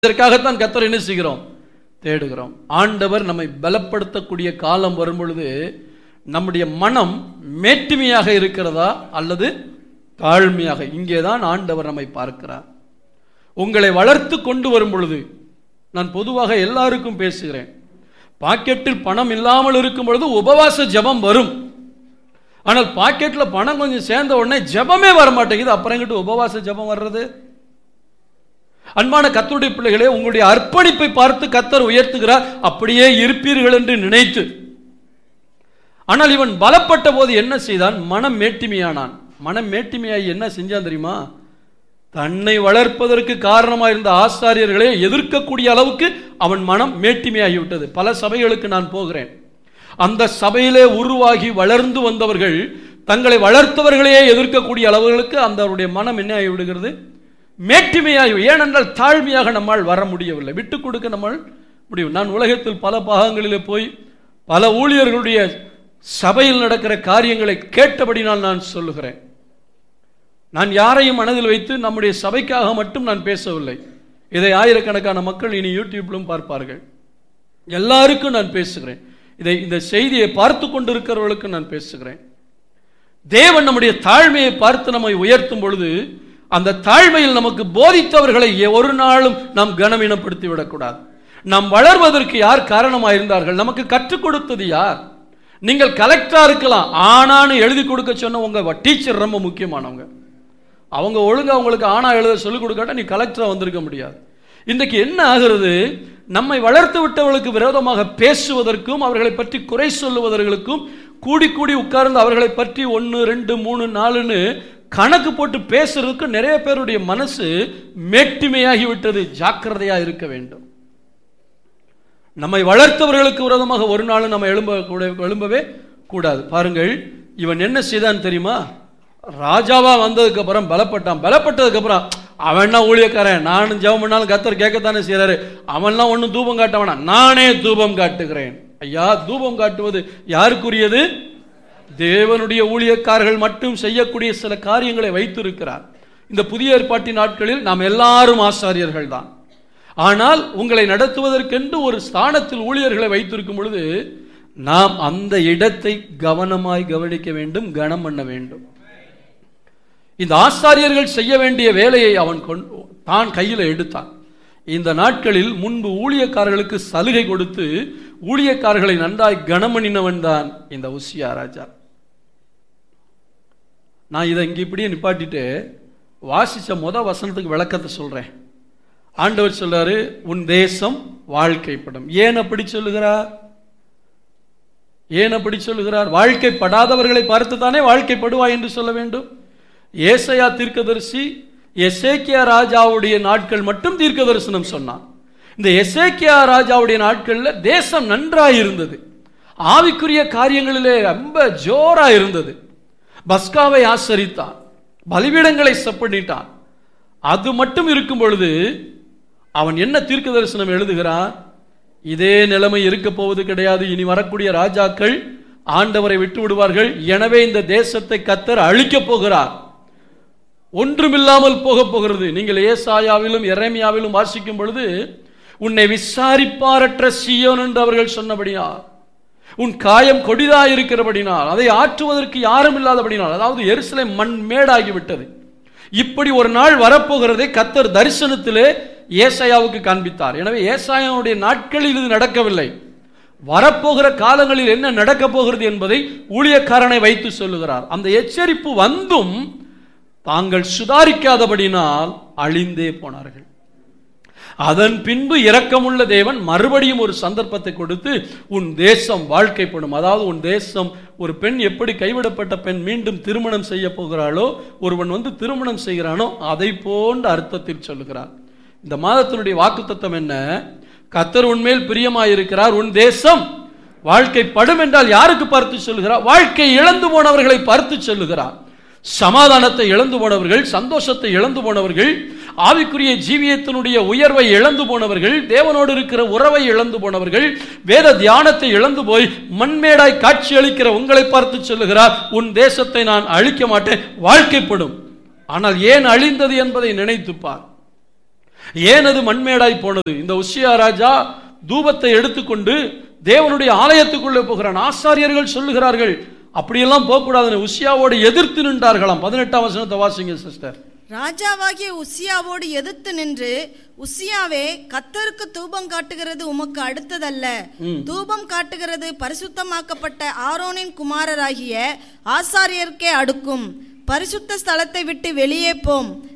இதற்காகத்தான் கத்தர் என்ன செய்கிறோம் தேடுகிறோம் ஆண்டவர் நம்மை பலப்படுத்தக்கூடிய காலம் வரும் பொழுது நம்முடைய மனம் மேட்டுமையாக இருக்கிறதா அல்லது தாழ்மையாக இங்கேதான் ஆண்டவர் நம்மை பார்க்கிறார் உங்களை வளர்த்து கொண்டு வரும் பொழுது நான் பொதுவாக எல்லாருக்கும் பேசுகிறேன் பாக்கெட்டில் பணம் இல்லாமல் இருக்கும் பொழுது உபவாச ஜெபம் வரும் ஆனால் பாக்கெட்ல பணம் கொஞ்சம் சேர்ந்த உடனே ஜெபமே வர மாட்டேங்குது அப்புறம் எங்கிட்ட உபவாச ஜெபம் வர்றது அன்பான கத்தருடைய பிள்ளைகளே உங்களுடைய அர்ப்பணிப்பை பார்த்து கத்தர் உயர்த்துகிறார் அப்படியே இருப்பீர்கள் என்று நினைத்து ஆனால் இவன் பலப்பட்ட போது என்ன செய்தான் மனம் மேட்டிமையானான் மனம் மேட்டிமையாகி என்ன செஞ்சான் தெரியுமா தன்னை வளர்ப்பதற்கு காரணமாக இருந்த ஆசாரியர்களை எதிர்க்கக்கூடிய அளவுக்கு அவன் மனம் மேட்டிமையாகிவிட்டது பல சபைகளுக்கு நான் போகிறேன் அந்த சபையிலே உருவாகி வளர்ந்து வந்தவர்கள் தங்களை வளர்த்தவர்களையே எதிர்க்கக்கூடிய அளவுகளுக்கு அந்த அவருடைய மனம் என்ன ஆகி விடுகிறது மேட்டிமையாகி ஏனென்றால் தாழ்மையாக நம்மால் வர முடியவில்லை விட்டு கொடுக்க நம்மால் முடியும் நான் உலகத்தில் பல பாகங்களிலே போய் பல ஊழியர்களுடைய சபையில் நடக்கிற காரியங்களை கேட்டபடினால் நான் சொல்லுகிறேன் நான் யாரையும் மனதில் வைத்து நம்முடைய சபைக்காக மட்டும் நான் பேசவில்லை இதை ஆயிரக்கணக்கான மக்கள் இனி யூடியூப்லும் பார்ப்பார்கள் எல்லாருக்கும் நான் பேசுகிறேன் இதை இந்த செய்தியை பார்த்து கொண்டிருக்கிறவர்களுக்கு நான் பேசுகிறேன் தேவன் நம்முடைய தாழ்மையை பார்த்து நம்மை உயர்த்தும் பொழுது அந்த தாழ்மையில் நமக்கு போதித்தவர்களை ஒரு நாளும் நாம் கனவீனப்படுத்தி விடக்கூடாது நாம் வளர்வதற்கு யார் காரணமாக இருந்தார்கள் நமக்கு கற்றுக் கொடுத்தது யார் நீங்கள் கலெக்டரா இருக்கலாம் ஆனான்னு எழுதி கொடுக்க சொன்ன உங்க டீச்சர் ரொம்ப முக்கியமானவங்க அவங்க ஒழுங்கா உங்களுக்கு ஆனா எழுத சொல்லிக் கொடுக்காட்டா நீ கலெக்டரா வந்திருக்க முடியாது இன்றைக்கு என்ன ஆகிறது நம்மை வளர்த்து விட்டவர்களுக்கு விரோதமாக பேசுவதற்கும் அவர்களை பற்றி குறை சொல்லுவதற்கும் கூடி கூடி உட்கார்ந்து அவர்களை பற்றி ஒன்று ரெண்டு மூணு நாலுன்னு கணக்கு போட்டு பேசுறதுக்கு நிறைய பேருடைய மனசு மேட்டிமையாகி விட்டது ஜாக்கிரதையா இருக்க வேண்டும் நம்மை வளர்த்தவர்களுக்கு விரோதமாக ஒரு நாளும் நம்ம எழும்ப எழும்பவே கூடாது பாருங்கள் இவன் என்ன செய்தான் தெரியுமா ராஜாவா வந்ததுக்கு அப்புறம் பலப்பட்டான் பலப்பட்டதுக்கு அப்புறம் அவன் ஊழியக்காரன் நானும் ஜெபம் பண்ணாலும் கத்தர் கேட்கத்தானே செய்யறாரு அவன்லாம் ஒன்றும் தூபம் காட்ட வேணாம் நானே தூபம் காட்டுகிறேன் ஐயா தூபம் காட்டுவது யாருக்குரியது தேவனுடைய ஊழியக்காரர்கள் மட்டும் செய்யக்கூடிய சில காரியங்களை வைத்திருக்கிறார் இந்த புதிய ஏற்பாட்டின் நாட்களில் நாம் எல்லாரும் ஆசாரியர்கள் தான் ஆனால் உங்களை நடத்துவதற்கென்று ஒரு ஸ்தானத்தில் ஊழியர்களை வைத்திருக்கும் பொழுது நாம் அந்த இடத்தை கவனமாய் கவனிக்க வேண்டும் கனம் பண்ண வேண்டும் இந்த ஆசாரியர்கள் செய்ய வேண்டிய வேலையை அவன் கொண்டு தான் கையில் எடுத்தான் இந்த நாட்களில் முன்பு ஊழியக்காரர்களுக்கு சலுகை கொடுத்து ஊழியக்காரர்களை நன்றாய் கனமணினவன் தான் இந்த உசியா ராஜா நான் இதை இங்கே இப்படியே நிப்பாட்டிட்டு வாசிச்ச முத வசனத்துக்கு விளக்கத்தை சொல்றேன் ஆண்டவர் சொல்றாரு உன் தேசம் வாழ்க்கைப்படும் ஏன் அப்படி சொல்லுகிறார் ஏன் அப்படி சொல்லுகிறார் வாழ்க்கைப்படாதவர்களை பார்த்து தானே வாழ்க்கைப்படுவா என்று சொல்ல வேண்டும் ஏசையா தீர்க்கதரிசி எசேக்கியா ராஜாவுடைய நாட்கள் மட்டும் தீர்க்க தரிசனம் சொன்னான் இந்த எசேக்கியா ராஜாவுடைய நாட்களில் தேசம் நன்றாய் இருந்தது ஆவிக்குரிய காரியங்களிலே ரொம்ப ஜோரா இருந்தது பஸ்காவை ஆசரித்தான் பலிபீடங்களை சப்பண்ணிட்டான் அது மட்டும் இருக்கும் பொழுது அவன் என்ன தீர்க்க தரிசனம் எழுதுகிறான் இதே நிலைமை இருக்க போவது கிடையாது இனி வரக்கூடிய ராஜாக்கள் ஆண்டவரை விட்டு விடுவார்கள் எனவே இந்த தேசத்தை கத்தர் அழிக்கப் போகிறார் ஒன்றுமில்லாமல் போக போகிறது நீங்கள் ஏசாயாவிலும் எரேமியாவிலும் வாசிக்கும் பொழுது உன்னை விசாரிப்பாரற்ற சியோன் என்று அவர்கள் சொன்னபடியால் உன் காயம் கொடிதா இருக்கிறபடினால் அதை ஆற்றுவதற்கு யாரும் இல்லாதபடினால் அதாவது எருசலை மண் மேடாகி விட்டது இப்படி ஒரு நாள் வரப்போகிறதை கத்தர் தரிசனத்திலே ஏசாயாவுக்கு காண்பித்தார் எனவே ஏசாயாவுடைய நாட்களில் இது நடக்கவில்லை வரப்போகிற காலங்களில் என்ன நடக்கப் போகிறது என்பதை ஊழியக்காரனை வைத்து சொல்லுகிறார் அந்த எச்சரிப்பு வந்தும் தாங்கள் சுதாரிக்காதபடினால் அழிந்தே போனார்கள் அதன் பின்பு இரக்கமுள்ள தேவன் மறுபடியும் ஒரு சந்தர்ப்பத்தை கொடுத்து உன் தேசம் வாழ்க்கைப்படும் அதாவது உன் தேசம் ஒரு பெண் எப்படி கைவிடப்பட்ட பெண் மீண்டும் திருமணம் செய்ய போகிறாளோ ஒருவன் வந்து திருமணம் செய்கிறானோ அதை போன்ற அர்த்தத்தில் சொல்லுகிறார் இந்த மாதத்தினுடைய வாக்குத்தத்தம் என்ன கத்தர் உன்மேல் பிரியமாயிருக்கிறார் உன் தேசம் வாழ்க்கைப்படும் என்றால் யாருக்கு பார்த்து சொல்லுகிறார் வாழ்க்கை இழந்து போனவர்களை பார்த்து சொல்லுகிறார் சமாதானத்தை இழந்து போனவர்கள் சந்தோஷத்தை இழந்து போனவர்கள் ஆவிக்குரிய ஜீவியத்தினுடைய உயர்வை இழந்து போனவர்கள் தேவனோடு இருக்கிற உறவை இழந்து போனவர்கள் வேத தியானத்தை இழந்து போய் மண்மேடாய் காட்சி அளிக்கிற உங்களை பார்த்து சொல்லுகிறார் உன் தேசத்தை நான் அழிக்க மாட்டேன் வாழ்க்கைப்படும் ஆனால் ஏன் அழிந்தது என்பதை நினைத்துப்பார் ஏன் அது மண்மேடாய் போனது இந்த உசியா ராஜா தூபத்தை எடுத்துக்கொண்டு தேவனுடைய ஆலயத்துக்குள்ளே போகிறான் ஆசாரியர்கள் சொல்லுகிறார்கள் அப்படியெல்லாம் போகக்கூடாதுன்னு உசியாவோடு எதிர்த்து நின்றார்களாம் பதினெட்டாம் வசனத்தை வாசிங்க சிஸ்டர் ராஜாவாகிய உசியாவோடு எதிர்த்து நின்று உசியாவே கத்தருக்கு தூபம் காட்டுகிறது உமக்கு அடுத்ததல்ல தூபம் காட்டுகிறது பரிசுத்தமாக்கப்பட்ட ஆரோனின் குமாரராகிய ஆசாரியருக்கே அடுக்கும் பரிசுத்த ஸ்தலத்தை விட்டு வெளியே போம்